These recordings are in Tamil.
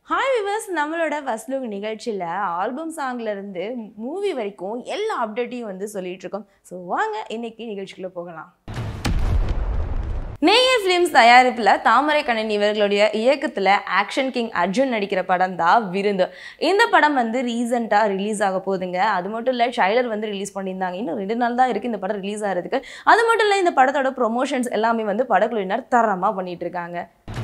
ஹாய் விவர்ஸ் நம்மளோட ஃபர்ஸ்ட் லுக் நிகழ்ச்சியில் ஆல்பம் சாங்ல இருந்து மூவி வரைக்கும் எல்லா அப்டேட்டையும் வந்து சொல்லிட்டு இருக்கோம் ஸோ வாங்க இன்னைக்கு நிகழ்ச்சிக்குள்ள போகலாம் நேயர் ஃபிலிம்ஸ் தயாரிப்பில் தாமரை கண்ணன் இவர்களுடைய இயக்கத்தில் ஆக்ஷன் கிங் அர்ஜுன் நடிக்கிற படம் தான் விருந்து இந்த படம் வந்து ரீசெண்டாக ரிலீஸ் ஆக போகுதுங்க அது மட்டும் இல்லை ட்ரைலர் வந்து ரிலீஸ் பண்ணியிருந்தாங்க இன்னும் ரெண்டு நாள் தான் இருக்குது இந்த படம் ரிலீஸ் ஆகிறதுக்கு அது மட்டும் இல்லை இந்த படத்தோட ப்ரொமோஷன்ஸ் எல்லாமே வந்து படக்குழுவினர் தரமாக பண்ணிட்டு இருக்காங்க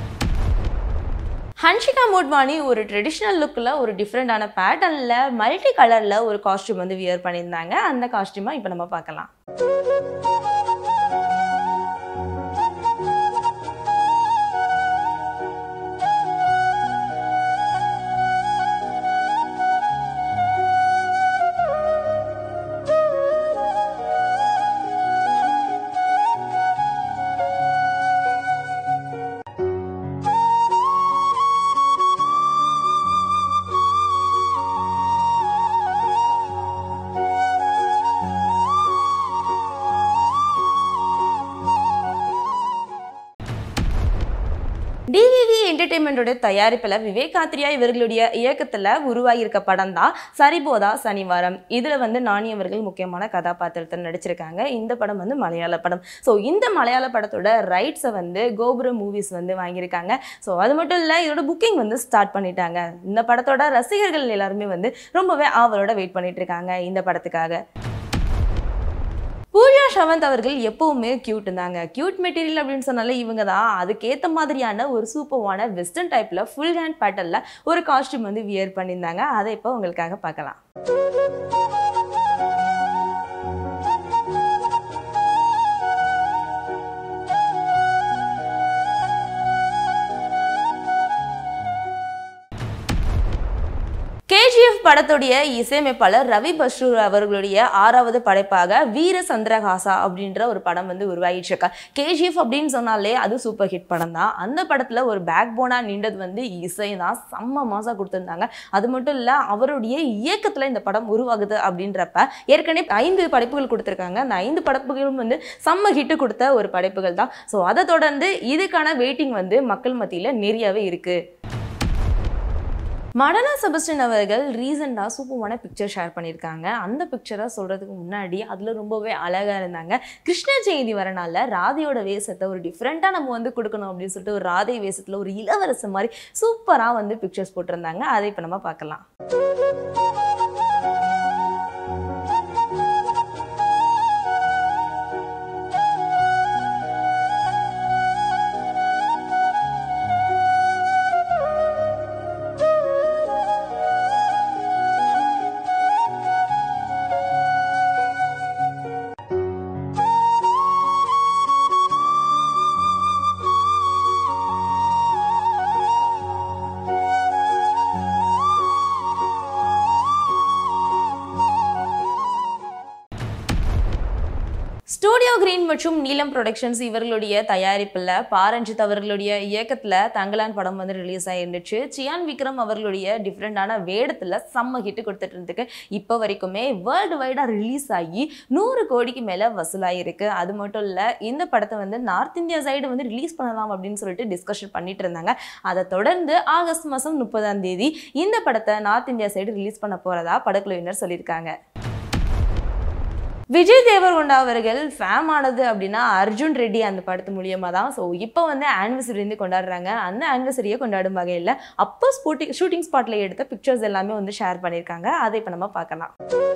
ஹன்ஷிகா மோட்வானி ஒரு ட்ரெடிஷ்னல் லுக்கில் ஒரு டிஃப்ரெண்டான பேட்டர்னில் மல்டி கலரில் ஒரு காஸ்டியூம் வந்து வியர் பண்ணியிருந்தாங்க அந்த காஸ்டியூமை இப்போ நம்ம பார்க்கலாம் டிவிவி என்டர்டெயின்மெண்ட்டோட தயாரிப்பில் விவேக் ஆத்ரியா இவர்களுடைய இயக்கத்தில் உருவாகியிருக்க படம் தான் சரிபோதா சனிவாரம் இதில் வந்து நானி அவர்கள் முக்கியமான கதாபாத்திரத்தில் நடிச்சிருக்காங்க இந்த படம் வந்து மலையாள படம் ஸோ இந்த மலையாள படத்தோட ரைட்ஸை வந்து கோபுரம் மூவிஸ் வந்து வாங்கியிருக்காங்க ஸோ அது மட்டும் இல்லை இதோட புக்கிங் வந்து ஸ்டார்ட் பண்ணிட்டாங்க இந்த படத்தோட ரசிகர்கள் எல்லாருமே வந்து ரொம்பவே ஆவலோட வெயிட் பண்ணிட்டு இருக்காங்க இந்த படத்துக்காக பூஜா ஷவந்த் அவர்கள் எப்பவுமே கியூட் இருந்தாங்க கியூட் மெட்டீரியல் அப்படின்னு சொன்னாலே இவங்க தான் அதுக்கேற்ற மாதிரியான ஒரு சூப்பர்வான வெஸ்டர்ன் டைப்பில் ஃபுல் ஹேண்ட் பேட்டர்னில் ஒரு காஸ்டியூம் வந்து வியர் பண்ணியிருந்தாங்க அதை இப்போ உங்களுக்காக பார்க்கலாம் கேஜிஎஃப் படத்துடைய இசையமைப்பாளர் ரவி பஸ்ரூர் அவர்களுடைய ஆறாவது படைப்பாக வீர சந்திரஹாசா அப்படின்ற ஒரு படம் வந்து உருவாகிட்டு இருக்கா கேஜிஎஃப் அப்படின்னு சொன்னாலே அது சூப்பர் ஹிட் படம் தான் அந்த படத்தில் ஒரு பேக் போனாக நின்றது வந்து இசை தான் செம்ம மாசாக கொடுத்துருந்தாங்க அது மட்டும் இல்லை அவருடைய இயக்கத்தில் இந்த படம் உருவாகுது அப்படின்றப்ப ஏற்கனவே ஐந்து படைப்புகள் கொடுத்துருக்காங்க அந்த ஐந்து படைப்புகளும் வந்து செம்ம ஹிட்டு கொடுத்த ஒரு படைப்புகள் தான் ஸோ அதை தொடர்ந்து இதுக்கான வெயிட்டிங் வந்து மக்கள் மத்தியில் நிறையவே இருக்குது மடனா செபஸ்டின் அவர்கள் ரீசெண்டாக சூப்பரான பிக்சர் ஷேர் பண்ணியிருக்காங்க அந்த பிக்சரை சொல்கிறதுக்கு முன்னாடி அதில் ரொம்பவே அழகாக இருந்தாங்க கிருஷ்ண ஜெயந்தி வரனால ராதையோட வேஷத்தை ஒரு டிஃப்ரெண்ட்டாக நம்ம வந்து கொடுக்கணும் அப்படின்னு சொல்லிட்டு ஒரு ராதை வேஷத்தில் ஒரு இளவரசு மாதிரி சூப்பராக வந்து பிக்சர்ஸ் போட்டிருந்தாங்க அதை இப்போ நம்ம பார்க்கலாம் ஸ்டூடியோ கிரீன் மற்றும் நீலம் ப்ரொடக்ஷன்ஸ் இவர்களுடைய தயாரிப்பில் பாரஞ்சித் அவர்களுடைய இயக்கத்தில் தங்கலான் படம் வந்து ரிலீஸ் ஆயிருந்துச்சு சியான் விக்ரம் அவர்களுடைய டிஃப்ரெண்டான வேடத்தில் செம்ம ஹிட்டு கொடுத்துட்டு இருந்துக்கு இப்போ வரைக்குமே வேர்ல்டு வைடாக ரிலீஸ் ஆகி நூறு கோடிக்கு மேலே வசூலாகிருக்கு அது மட்டும் இல்லை இந்த படத்தை வந்து நார்த் இந்தியா சைடு வந்து ரிலீஸ் பண்ணலாம் அப்படின்னு சொல்லிட்டு டிஸ்கஷன் பண்ணிட்டு இருந்தாங்க அதை தொடர்ந்து ஆகஸ்ட் மாதம் முப்பதாம் தேதி இந்த படத்தை நார்த் இந்தியா சைடு ரிலீஸ் பண்ண போகிறதா படக்குழுவினர் சொல்லியிருக்காங்க விஜய் தேவர்கொண்டா அவர்கள் ஃபேம் ஆனது அப்படின்னா அர்ஜுன் ரெட்டி அந்த படத்து மூலியமாக தான் ஸோ இப்போ வந்து ஆனிவர்சரி வந்து கொண்டாடுறாங்க அந்த ஆனிவர்சரியை கொண்டாடும் வகையில் அப்போ ஸ்பூட்டிங் ஷூட்டிங் ஸ்பாட்டில் எடுத்த பிக்சர்ஸ் எல்லாமே வந்து ஷேர் பண்ணியிருக்காங்க அதை இப்போ நம்ம பார்க்கலாம்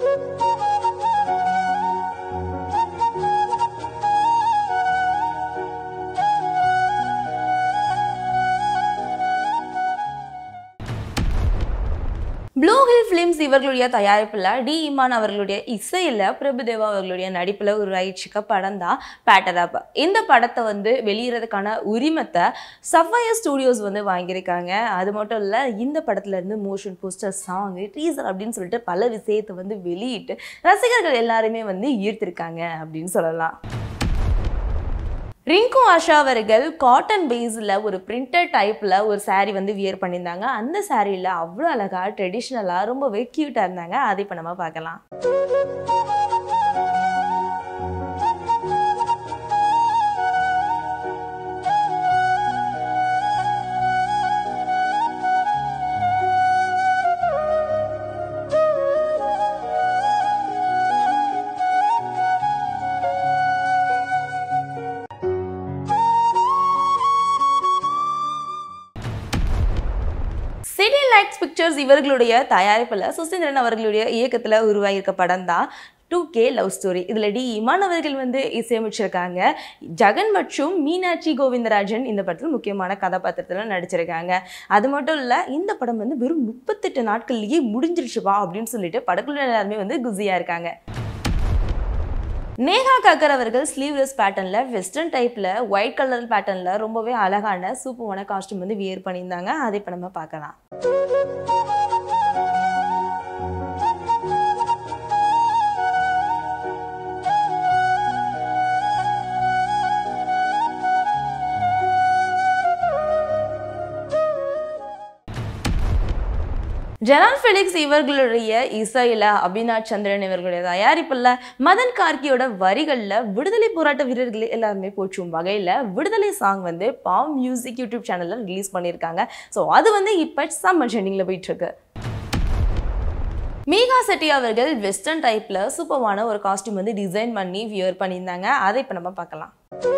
ப்ளூ ஹில் ஃபிலிம்ஸ் இவர்களுடைய தயாரிப்பில் டி இமான் அவர்களுடைய இசையில் பிரபுதேவா அவர்களுடைய நடிப்பில் உருவாயிடுச்சுக்க படம் தான் பேட்டராப் இந்த படத்தை வந்து வெளியிடறதுக்கான உரிமத்தை சவ்வாய ஸ்டூடியோஸ் வந்து வாங்கியிருக்காங்க அது மட்டும் இல்லை இந்த படத்துல இருந்து மோஷன் போஸ்டர் சாங் டீசர் அப்படின்னு சொல்லிட்டு பல விஷயத்தை வந்து வெளியிட்டு ரசிகர்கள் எல்லாருமே வந்து ஈர்த்திருக்காங்க அப்படின்னு சொல்லலாம் ரிங்கு ஆஷா அவர்கள் காட்டன் பேஸில் ஒரு பிரிண்டட் டைப்பில் ஒரு saree வந்து வியர் பண்ணியிருந்தாங்க அந்த சாரியில் அவ்வளோ அழகாக ட்ரெடிஷ்னலாக ரொம்பவே க்யூட்டாக இருந்தாங்க அதை இப்போ நம்ம பார்க்கலாம் மேக்ஸ் பிக்சர்ஸ் இவர்களுடைய தயாரிப்பில் சுசீந்திரன் அவர்களுடைய இயக்கத்தில் உருவாகியிருக்க படம் தான் டூ கே லவ் ஸ்டோரி இதில் டி இமான் அவர்கள் வந்து இசையமைச்சிருக்காங்க ஜெகன் மற்றும் மீனாட்சி கோவிந்தராஜன் இந்த படத்தில் முக்கியமான கதாபாத்திரத்தில் நடிச்சிருக்காங்க அது மட்டும் இல்லை இந்த படம் வந்து வெறும் முப்பத்தெட்டு நாட்கள்லேயே முடிஞ்சிருச்சுப்பா அப்படின்னு சொல்லிட்டு படக்குள்ள எல்லாருமே வந்து குசியாக இருக்காங்க நேஹா கக்கர் அவர்கள் ஸ்லீவ்லெஸ் பேட்டர்னில் வெஸ்டர்ன் டைப்பில் ஒயிட் கலர் பேட்டர்னில் ரொம்பவே அழகான சூப்பரான காஸ்டியூம் வந்து வியர் பண்ணியிருந்தாங்க அதை இப்போ நம்ம பார்க்கலாம் ஜெரான் ஃபெலிக்ஸ் இவர்களுடைய இசையில் அபிநாத் சந்திரன் இவர்களுடைய தயாரிப்பில் மதன் கார்கியோட வரிகளில் விடுதலை போராட்ட வீரர்கள் எல்லாருமே போற்றும் வகையில் விடுதலை சாங் வந்து பாம் மியூசிக் யூடியூப் சேனலில் ரிலீஸ் பண்ணியிருக்காங்க ஸோ அது வந்து இப்போ சம்மர் ட்ரெண்டிங்கில் போயிட்டுருக்கு மீகா செட்டி அவர்கள் வெஸ்டர்ன் டைப்பில் சூப்பரான ஒரு காஸ்டியூம் வந்து டிசைன் பண்ணி வியர் பண்ணியிருந்தாங்க அதை இப்போ நம்ம பார்க்கலாம்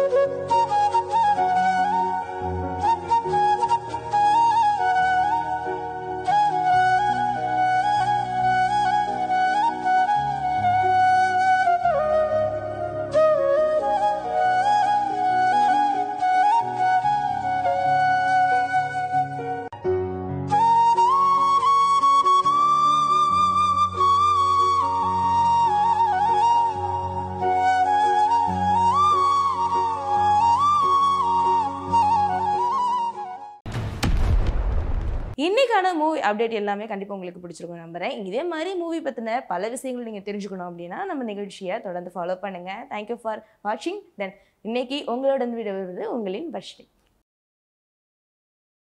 இன்னைக்கான மூவி அப்டேட் எல்லாமே கண்டிப்பாக உங்களுக்கு பிடிச்சிருக்கும் நம்புறேன் இதே மாதிரி மூவி பற்றின பல விஷயங்கள் நீங்கள் தெரிஞ்சுக்கணும் அப்படின்னா நம்ம நிகழ்ச்சியை தொடர்ந்து ஃபாலோ பண்ணுங்கள் தேங்க்யூ ஃபார் வாட்சிங் தென் இன்னைக்கு உங்களோட விடுவது உங்களின் பர்ஷ்டி